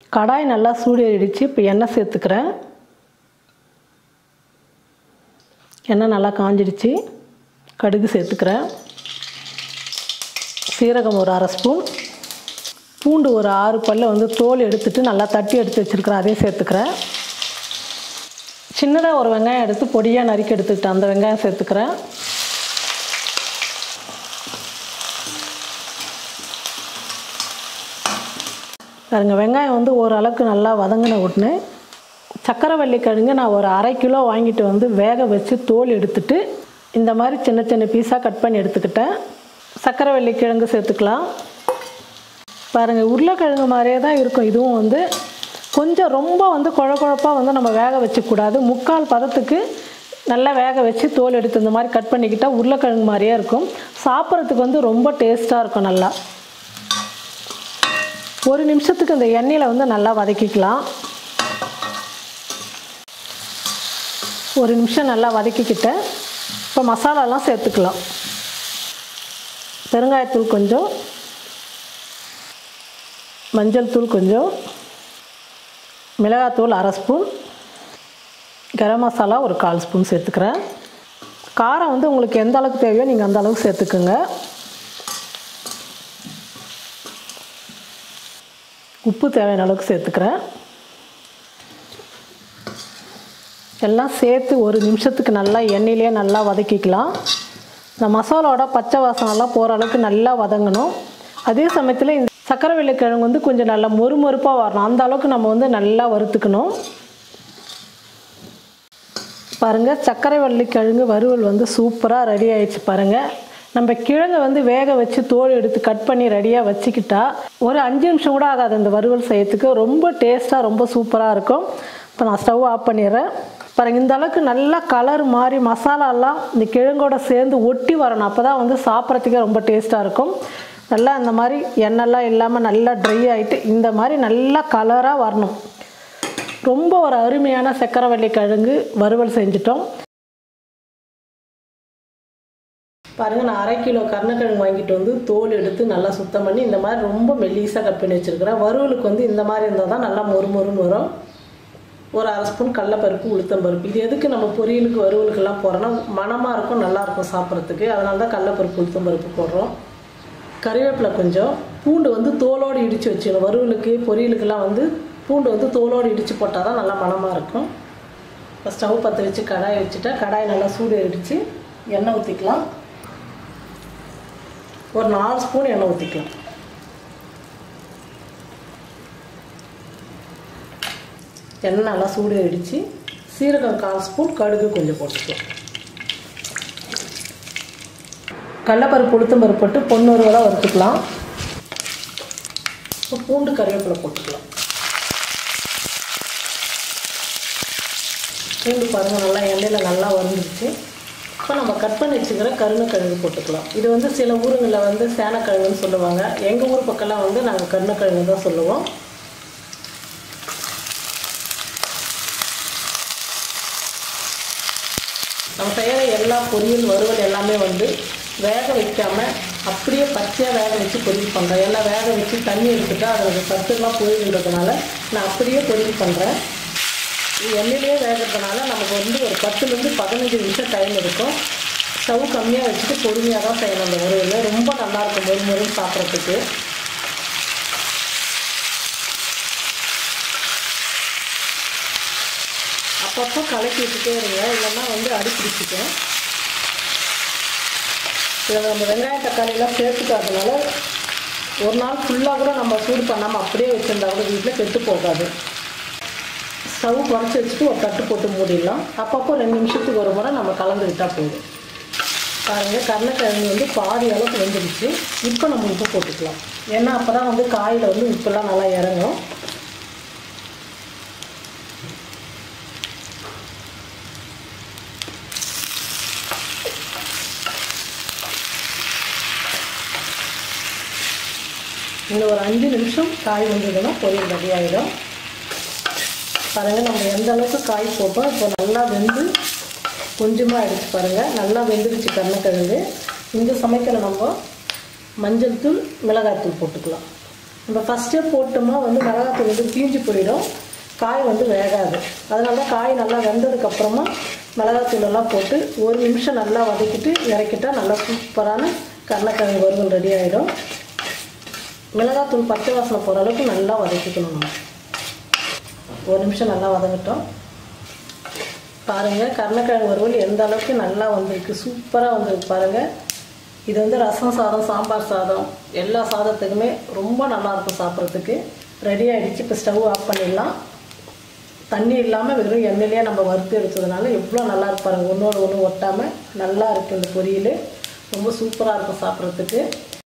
கடாய் நல்லா சூடேறிடுச்சு இப்போ எண்ணெய் சேர்த்துக்கிறேன் எண்ணெய் நல்லா காஞ்சிடுச்சு கடுகு சேர்த்துக்கிறேன் சீரகம் ஒரு அரை ஸ்பூன் பூண்டு ஒரு ஆறு பல்ல வந்து தோல் எடுத்துட்டு நல்லா தட்டி எடுத்து வச்சுருக்கிறேன் அதையும் சேர்த்துக்கிறேன் சின்னதாக ஒரு வெங்காயம் எடுத்து பொடியாக நறுக்கி எடுத்துக்கிட்டேன் அந்த வெங்காயம் சேர்த்துக்கிறேன் பாருங்க வெங்காயம் வந்து ஓரளவுக்கு நல்லா வதங்கின உடனே சக்கரவள்ளி கிழங்கு நான் ஒரு அரை கிலோ வாங்கிட்டு வந்து வேக வச்சு தோல் எடுத்துட்டு இந்த மாதிரி சின்ன சின்ன பீஸாக கட் பண்ணி எடுத்துக்கிட்டேன் சக்கரவள்ளி கிழங்கு சேர்த்துக்கலாம் பாருங்கள் உருளைக்கிழங்கு மாதிரியே தான் இருக்கும் இதுவும் வந்து கொஞ்சம் ரொம்ப வந்து குழ குழப்பாக வந்து நம்ம வேக வச்சுக்கூடாது முக்கால் பதத்துக்கு நல்லா வேக வச்சு தோல் எடுத்து இந்த மாதிரி கட் பண்ணிக்கிட்டால் உருளைக்கிழங்கு மாதிரியே இருக்கும் சாப்பிட்றதுக்கு வந்து ரொம்ப டேஸ்ட்டாக இருக்கும் நல்லா ஒரு நிமிஷத்துக்கு இந்த எண்ணெயில் வந்து நல்லா வதக்கிக்கலாம் ஒரு நிமிஷம் நல்லா வதக்கிக்கிட்டேன் இப்போ மசாலாலாம் சேர்த்துக்கலாம் பெருங்காயத்தூள் கொஞ்சம் மஞ்சள் தூள் கொஞ்சம் மிளகாத்தூள் அரை ஸ்பூன் கரம் மசாலா ஒரு கால் ஸ்பூன் சேர்த்துக்கிறேன் காரம் வந்து உங்களுக்கு எந்த அளவுக்கு தேவையோ நீங்கள் அந்த அளவுக்கு சேர்த்துக்குங்க உப்பு தேவையான அளவுக்கு சேர்த்துக்கிறேன் எல்லாம் சேர்த்து ஒரு நிமிஷத்துக்கு நல்லா எண்ணெயிலே நல்லா வதக்கிக்கலாம் இந்த மசாலாவோட பச்சை வாசனெல்லாம் போகிற அளவுக்கு நல்லா வதங்கணும் அதே சமயத்தில் இந்த சக்கரை வெள்ளைக்கிழங்கு வந்து கொஞ்சம் நல்லா மொறுமொறுப்பாக வரணும் அந்த அளவுக்கு நம்ம வந்து நல்லா வறுத்துக்கணும் பாருங்கள் சர்க்கரை வள்ளிக்கிழங்கு வறுவல் வந்து சூப்பராக ரெடி ஆயிடுச்சு பாருங்கள் நம்ம கிழங்கை வந்து வேக வச்சு தோல் எடுத்து கட் பண்ணி ரெடியாக வச்சுக்கிட்டா ஒரு அஞ்சு நிமிஷம் கூட ஆகாது இந்த வறுவல் செய்யறதுக்கு ரொம்ப டேஸ்ட்டாக ரொம்ப சூப்பராக இருக்கும் இப்போ நான் ஸ்டவ் ஆஃப் பண்ணிடுறேன் பாருங்கள் இந்த அளவுக்கு நல்லா கலர் மாதிரி மசாலாலாம் இந்த கிழங்கோட சேர்ந்து ஒட்டி வரணும் அப்போ தான் வந்து சாப்பிட்றதுக்கே ரொம்ப டேஸ்ட்டாக இருக்கும் நல்லா இந்த மாதிரி எண்ணெய்லாம் இல்லாமல் நல்லா ட்ரை ஆகிட்டு இந்த மாதிரி நல்லா கலராக வரணும் ரொம்ப ஒரு அருமையான சக்கரவள்ளி கிழங்கு வறுவல் செஞ்சிட்டோம் பாருங்கள் நான் அரை கிலோ கருணக்கிழங்கு வாங்கிட்டு வந்து தோல் எடுத்து நல்லா சுத்தம் பண்ணி இந்த மாதிரி ரொம்ப மெல்லிஸாக கட் பண்ணி வச்சுருக்கிறேன் வறுவலுக்கு வந்து இந்த மாதிரி இருந்தால் தான் நல்லா மொறு மொறுன்னு வரும் ஒரு அரை ஸ்பூன் கடலப்பருப்பு உளுத்தம்பருப்பு இது எதுக்கு நம்ம பொரியலுக்கு வறுவலுக்கெல்லாம் போடுறோன்னா மணமாக இருக்கும் நல்லாயிருக்கும் சாப்பிட்றதுக்கு அதனால தான் கடலப்பருப்பு உளுத்தம்பருப்பு போடுறோம் கறிவேப்பிலை கொஞ்சம் பூண்டு வந்து தோலோடு இடித்து வச்சுக்கணும் வறுவலுக்கு பொரியலுக்கெல்லாம் வந்து பூண்டு வந்து தோலோடு இடித்து போட்டால் தான் நல்லா மணமாக இருக்கும் இப்போ ஸ்டவ் பற்ற வச்சு கடாயை வச்சுட்டா கடாய் நல்லா சூடு இடித்து எண்ணெய் ஊற்றிக்கலாம் ஒரு நாலு ஸ்பூன் எண்ணெய் ஊற்றிக்கலாம் எண்ணெய் நல்லா சூடு இடித்து சீரகம் கால் ஸ்பூன் கடுகு கொஞ்சம் போட்டுக்கலாம் கடலப்பருப்பு உளுத்தம்பருப்பு போட்டு பொன்னூறுவலாக வறுத்துக்கலாம் இப்போ பூண்டு கருவேப்பிலை போட்டுக்கலாம் பூண்டு பாருங்கள் நல்லா எண்ணெயில் நல்லா வறுந்துருச்சு இப்போ நம்ம கட் பண்ணி வச்சுக்கிற கருணக்கிழங்கு போட்டுக்கலாம் இது வந்து சில ஊருங்களில் வந்து சேனக்கிழங்குன்னு சொல்லுவாங்க எங்கள் ஊர் பக்கம்லாம் வந்து நாங்கள் கருணக்கிழங்கு தான் சொல்லுவோம் நம்ம செய்கிற எல்லா பொரியல் வறுவல் எல்லாமே வந்து வேக வைக்காமல் அப்படியே பச்சையாக வேக வச்சு பொரியல் பண்ணுறேன் எல்லாம் வேக வச்சு தண்ணி எடுத்துட்டா அதோட சத்துலாம் போயிடுன்றதுனால நான் அப்படியே பொரியல் பண்ணுறேன் இது எண்ணெயிலே வேகிறதுனால நமக்கு வந்து ஒரு பத்துலேருந்து பதினஞ்சு நிமிஷம் டைம் இருக்கும் ஸ்டவ் கம்மியாக வச்சுட்டு பொறுமையாக தான் செய்யணும் அந்த வறுவல் ரொம்ப நல்லாயிருக்கும் மொறு மொறுன்னு சாப்பிட்றதுக்கு அப்பப்போ கலக்கி விட்டுட்டே இருங்க இல்லைன்னா வந்து அடி பிடிச்சிக்கும் இதில் நம்ம வெங்காயம் தக்காளியெல்லாம் சேர்த்துக்காதனால ஒரு நாள் ஃபுல்லாக கூட நம்ம சூடு பண்ணாமல் அப்படியே வச்சுருந்தா கூட வீட்டில் கெட்டு போகாது ஸ்டவ் குறைச்சி வச்சுட்டு ஒரு தட்டு போட்டு மூடிடலாம் அப்பப்போ ரெண்டு நிமிஷத்துக்கு ஒரு முறை நம்ம கலந்து விட்டால் போதும் பாருங்கள் கருணக்கிழங்கு வந்து பாதி அளவுக்கு வெந்துடுச்சு இப்போ நம்ம உப்பு போட்டுக்கலாம் ஏன்னா அப்போ தான் வந்து காயில் வந்து உப்புலாம் நல்லா இறங்கும் இன்னும் ஒரு அஞ்சு நிமிஷம் காய் வந்ததுன்னா பொரியல் ரெடி ஆகிடும் பாருங்கள் நம்ம எந்த அளவுக்கு காய் போட்டோம் இப்போ நல்லா வெந்து கொஞ்சமாக எடுத்து பாருங்கள் நல்லா வெந்துருச்சு கருணக்கிழங்கு இந்த சமைக்கல நம்ம மஞ்சள் தூள் மிளகாய் தூள் போட்டுக்கலாம் நம்ம ஃபஸ்ட்டே போட்டோமா வந்து மிளகாத்தூள் வந்து தீஞ்சு போயிடும் காய் வந்து வேகாது அதனால தான் காய் நல்லா வெந்ததுக்கப்புறமா மிளகாத்தூள் எல்லாம் போட்டு ஒரு நிமிஷம் நல்லா வதக்கிட்டு இறக்கிட்டா நல்லா சூப்பரான கருணக்கிழங்கு வறுவல் ரெடி ஆகிடும் மிளகாத்தூள் பச்சை வாசனை போகிற அளவுக்கு நல்லா வதக்கிக்கணும் நம்ம ஒரு நிமிஷம் நல்லா வதங்கட்டும் பாருங்கள் கருணக்கிழங்கு வறுவல் எந்த அளவுக்கு நல்லா வந்திருக்கு சூப்பராக வந்திருக்கு பாருங்கள் இது வந்து ரசம் சாதம் சாம்பார் சாதம் எல்லா சாதத்துக்குமே ரொம்ப நல்லாயிருக்கும் சாப்பிட்றதுக்கு ரெடி ஆகிடுச்சு இப்போ ஸ்டவ் ஆஃப் பண்ணிடலாம் தண்ணி இல்லாமல் வெறும் எண்ணெயிலே நம்ம வறுத்து எடுத்ததுனால எவ்வளோ நல்லா இருக்கு பாருங்க ஒன்றோடு ஒன்று ஒட்டாமல் நல்லா இருக்குது இந்த பொரியல் ரொம்ப சூப்பராக இருக்கும் சாப்பிட்றதுக்கு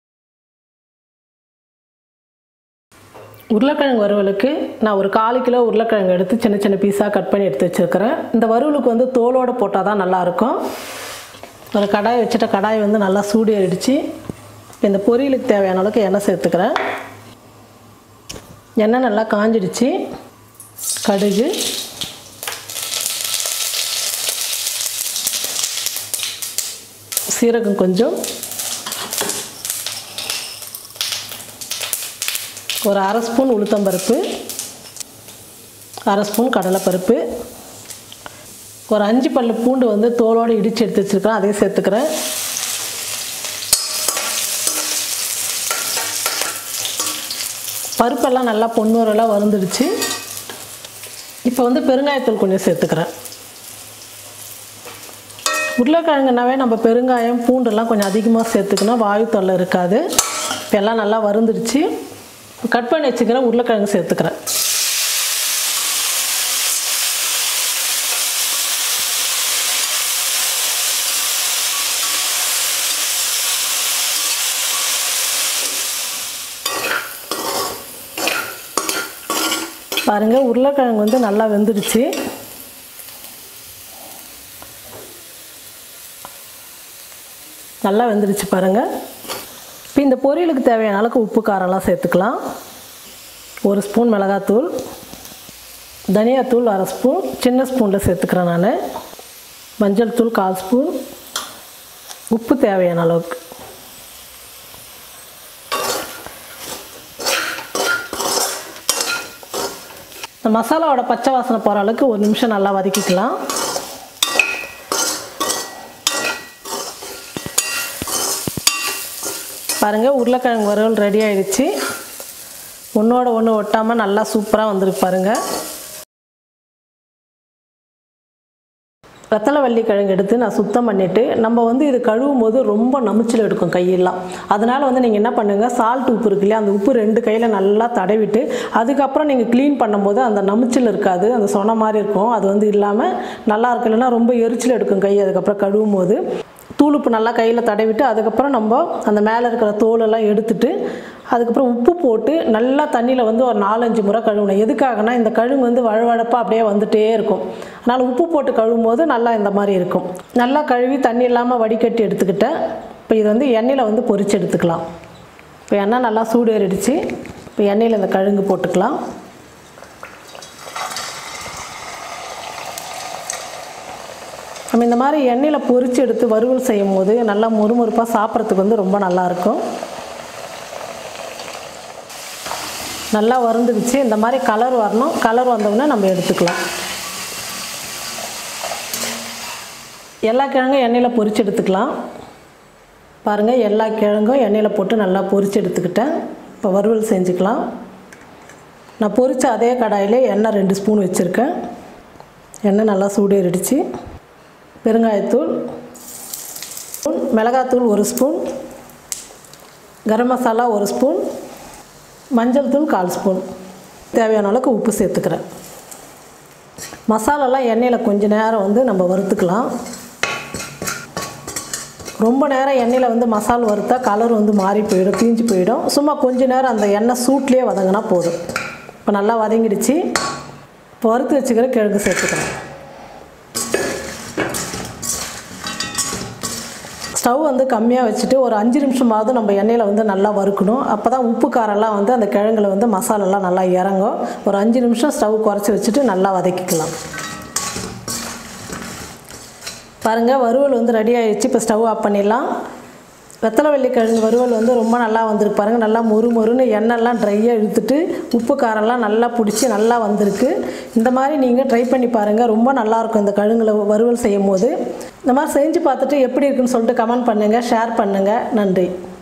உருளைக்கிழங்கு வறுவலுக்கு நான் ஒரு கால் கிலோ உருளைக்கிழங்கு எடுத்து சின்ன சின்ன பீஸாக கட் பண்ணி எடுத்து வச்சுருக்கிறேன் இந்த வறுவலுக்கு வந்து தோலோடு போட்டால் தான் நல்லாயிருக்கும் ஒரு கடாய் வச்சுட்ட கடாய் வந்து நல்லா சூடு ஏறிடுச்சு இப்போ இந்த பொரியலுக்கு தேவையான அளவுக்கு எண்ணெய் சேர்த்துக்கிறேன் எண்ணெய் நல்லா காஞ்சிடுச்சு கடுகு சீரகம் கொஞ்சம் ஒரு அரை ஸ்பூன் உளுத்தம்பருப்பு அரை ஸ்பூன் கடலைப்பருப்பு ஒரு அஞ்சு பல்லு பூண்டு வந்து தோலோடு இடித்து எடுத்து வச்சுருக்கேன் அதையும் சேர்த்துக்கிறேன் பருப்பெல்லாம் நல்லா பொன்னூரெல்லாம் வறுந்துடுச்சு இப்போ வந்து பெருங்காயத்தூள் கொஞ்சம் சேர்த்துக்கிறேன் உருளைக்கிழங்குனாவே நம்ம பெருங்காயம் பூண்டெல்லாம் கொஞ்சம் அதிகமாக சேர்த்துக்கணும் வாயு தொல்லை இருக்காது இப்போ எல்லாம் நல்லா வறுந்துடுச்சு கட் பண்ணி வச்சுக்கிறேன் உருளைக்கிழங்கு சேர்த்துக்கிறேன் பாருங்கள் உருளைக்கிழங்கு வந்து நல்லா வெந்துடுச்சு நல்லா வெந்துடுச்சு பாருங்கள் இப்போ இந்த பொரியலுக்கு தேவையான அளவுக்கு உப்பு காரம்லாம் சேர்த்துக்கலாம் ஒரு ஸ்பூன் மிளகாத்தூள் தனியாத்தூள் அரை ஸ்பூன் சின்ன ஸ்பூனில் சேர்த்துக்கிறேன் நான் மஞ்சள் தூள் கால் ஸ்பூன் உப்பு தேவையான அளவுக்கு இந்த மசாலாவோட பச்சை வாசனை போகிற அளவுக்கு ஒரு நிமிஷம் நல்லா வதக்கிக்கலாம் பாருங்கள் உருளைக்கிழங்கு வறுவல் ரெடி ஆயிடுச்சு ஒன்றோட ஒன்று ஒட்டாமல் நல்லா சூப்பராக வந்திருக்கு பாருங்கள் வெத்தலை வள்ளி கிழங்கு எடுத்து நான் சுத்தம் பண்ணிவிட்டு நம்ம வந்து இது கழுவும் போது ரொம்ப நமிச்சல் எடுக்கும் கையெல்லாம் அதனால் வந்து நீங்கள் என்ன பண்ணுங்கள் சால்ட் உப்பு இருக்கு இல்லையா அந்த உப்பு ரெண்டு கையில் நல்லா தடவிட்டு அதுக்கப்புறம் நீங்கள் க்ளீன் பண்ணும்போது அந்த நமிச்சல் இருக்காது அந்த சொன்ன மாதிரி இருக்கும் அது வந்து இல்லாமல் நல்லா இருக்கு இல்லைன்னா ரொம்ப எரிச்சல் எடுக்கும் கை அதுக்கப்புறம் கழுவும் போது தூளுப்பு நல்லா கையில் தடவிட்டு அதுக்கப்புறம் நம்ம அந்த மேலே இருக்கிற தோலெல்லாம் எடுத்துட்டு அதுக்கப்புறம் உப்பு போட்டு நல்லா தண்ணியில் வந்து ஒரு நாலஞ்சு முறை கழுவணும் எதுக்காகனா இந்த கழுங்கு வந்து வழுவழப்பாக அப்படியே வந்துட்டே இருக்கும் அதனால் உப்பு போட்டு கழுவும் போது நல்லா இந்த மாதிரி இருக்கும் நல்லா கழுவி தண்ணி இல்லாமல் வடிகட்டி எடுத்துக்கிட்டேன் இப்போ இது வந்து எண்ணெயில் வந்து பொரிச்சு எடுத்துக்கலாம் இப்போ எண்ணெய் நல்லா சூடு ஏறிடுச்சு இப்போ எண்ணெயில் இந்த கழுங்கு போட்டுக்கலாம் நம்ம இந்த மாதிரி எண்ணெயில் பொரிச்சு எடுத்து வறுவல் செய்யும் போது நல்லா மொறுமொறுப்பாக சாப்பிட்றதுக்கு வந்து ரொம்ப நல்லாயிருக்கும் நல்லா வறுந்துடுச்சு இந்த மாதிரி கலர் வரணும் கலர் வந்தோடனே நம்ம எடுத்துக்கலாம் எல்லா கிழங்கும் எண்ணெயில் பொரிச்சு எடுத்துக்கலாம் பாருங்கள் எல்லா கிழங்கும் எண்ணெயில் போட்டு நல்லா பொரிச்சு எடுத்துக்கிட்டேன் இப்போ வறுவல் செஞ்சுக்கலாம் நான் பொரிச்ச அதே கடாயில் எண்ணெய் ரெண்டு ஸ்பூன் வச்சுருக்கேன் எண்ணெய் நல்லா சூடேறிடுச்சு பெருங்காயத்தூள் மிளகாத்தூள் ஒரு ஸ்பூன் கரம் மசாலா ஒரு ஸ்பூன் மஞ்சள் தூள் கால் ஸ்பூன் தேவையான அளவுக்கு உப்பு சேர்த்துக்கிறேன் மசாலாலாம் எண்ணெயில் கொஞ்ச நேரம் வந்து நம்ம வறுத்துக்கலாம் ரொம்ப நேரம் எண்ணெயில் வந்து மசால் வறுத்தா கலர் வந்து மாறி போயிடும் தீஞ்சு போயிடும் சும்மா கொஞ்ச நேரம் அந்த எண்ணெய் சூட்லேயே வதங்கினா போதும் இப்போ நல்லா வதங்கிடுச்சு இப்போ வறுத்து வச்சுக்கிற கிழங்கு சேர்த்துக்கிறேன் ஸ்டவ் வந்து கம்மியாக வச்சுட்டு ஒரு அஞ்சு நிமிஷமாவது நம்ம எண்ணெயில் வந்து நல்லா வறுக்கணும் அப்போ தான் உப்பு காரெல்லாம் வந்து அந்த கிழங்குல வந்து மசாலாலாம் நல்லா இறங்கும் ஒரு அஞ்சு நிமிஷம் ஸ்டவ் குறைச்சி வச்சுட்டு நல்லா வதக்கிக்கலாம் பாருங்கள் வறுவல் வந்து ரெடி ஆயிடுச்சு இப்போ ஸ்டவ் ஆஃப் பண்ணிடலாம் வெத்தலை வெள்ளி கிழங்கு வறுவல் வந்து ரொம்ப நல்லா வந்திருக்கு பாருங்கள் நல்லா மொறு மொறுன்னு எண்ணெய்லாம் ட்ரையாக இழுத்துட்டு உப்பு காரம்லாம் நல்லா பிடிச்சி நல்லா வந்திருக்கு இந்த மாதிரி நீங்கள் ட்ரை பண்ணி பாருங்கள் ரொம்ப நல்லாயிருக்கும் இந்த கழுங்குல வறுவல் செய்யும் போது இந்த மாதிரி செஞ்சு பார்த்துட்டு எப்படி இருக்குன்னு சொல்லிட்டு கமெண்ட் பண்ணுங்கள் ஷேர் பண்ணுங்கள் நன்றி